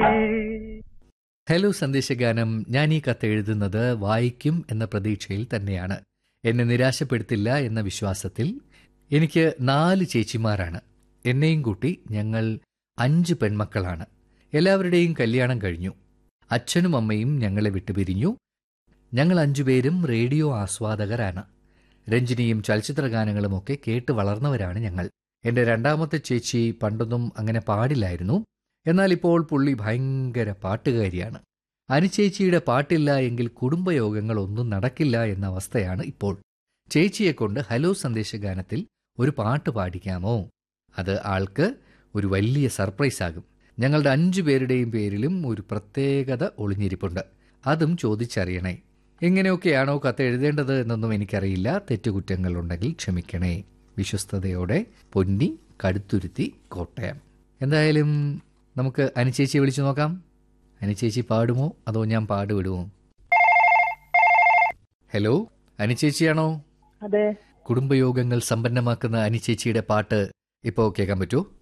hello സന്ദേശഗാനം ഞാൻ ഈ കത്ത് എഴുതുന്നത് വായിക്കും എന്ന പ്രതീക്ഷയിൽ തന്നെയാണ് എന്നെ നിരാശപ്പെടുത്തില്ല എന്ന വിശ്വാസത്തിൽ എനിക്ക് നാല് ചേച്ചിമാരാണ് എന്നെയും കൂട്ടി ഞങ്ങൾ അഞ്ച് പെൺമക്കളാണ് എല്ലാവരുടെയും കല്യാണം കഴിഞ്ഞു അച്ഛനും അമ്മയും ഞങ്ങളെ വിട്ടുപിരിഞ്ഞു ഞങ്ങൾ അഞ്ചുപേരും റേഡിയോ ആസ്വാദകരാണ് രഞ്ജിനിയും ചലച്ചിത്ര ഗാനങ്ങളുമൊക്കെ കേട്ട് വളർന്നവരാണ് ഞങ്ങൾ എൻ്റെ രണ്ടാമത്തെ ചേച്ചി പണ്ടൊന്നും അങ്ങനെ പാടില്ലായിരുന്നു എന്നാൽ ഇപ്പോൾ പുള്ളി ഭയങ്കര പാട്ടുകാരിയാണ് അനുചേച്ചിയുടെ പാട്ടില്ല എങ്കിൽ കുടുംബയോഗങ്ങൾ ഒന്നും നടക്കില്ല എന്ന അവസ്ഥയാണ് ഇപ്പോൾ ചേച്ചിയെ കൊണ്ട് ഹലോ സന്ദേശഗാനത്തിൽ ഒരു പാട്ട് പാടിക്കാമോ അത് ആൾക്ക് ഒരു വലിയ സർപ്രൈസ് ആകും ഞങ്ങളുടെ അഞ്ചു പേരുടെയും പേരിലും ഒരു പ്രത്യേകത ഒളിഞ്ഞിരിപ്പുണ്ട് അതും ചോദിച്ചറിയണേ എങ്ങനെയൊക്കെയാണോ കത്ത് എഴുതേണ്ടത് എന്നൊന്നും എനിക്കറിയില്ല തെറ്റുകുറ്റങ്ങൾ ഉണ്ടെങ്കിൽ ക്ഷമിക്കണേ വിശ്വസ്തയോടെ പൊന്നി കടുത്തുരുത്തി കോട്ടയം എന്തായാലും നമുക്ക് അനുചേച്ചിയെ വിളിച്ചു നോക്കാം അനുചേച്ചി പാടുമോ അതോ ഞാൻ പാടുവിടുമോ ഹലോ അനുചേച്ചിയാണോ അതെ കുടുംബയോഗങ്ങൾ സമ്പന്നമാക്കുന്ന അനുചേച്ചിയുടെ പാട്ട് ഇപ്പോൾ കേൾക്കാൻ പറ്റുമോ